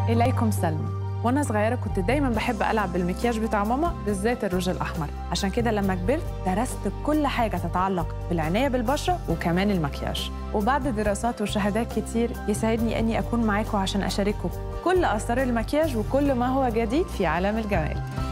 إليكم سلمى وانا صغيره كنت دايما بحب العب بالمكياج بتاع ماما بالذات الروج الاحمر عشان كده لما كبرت درست كل حاجه تتعلق بالعنايه بالبشره وكمان المكياج وبعد دراسات وشهادات كتير يسعدني اني اكون معاكم عشان اشارككم كل اسرار المكياج وكل ما هو جديد في عالم الجمال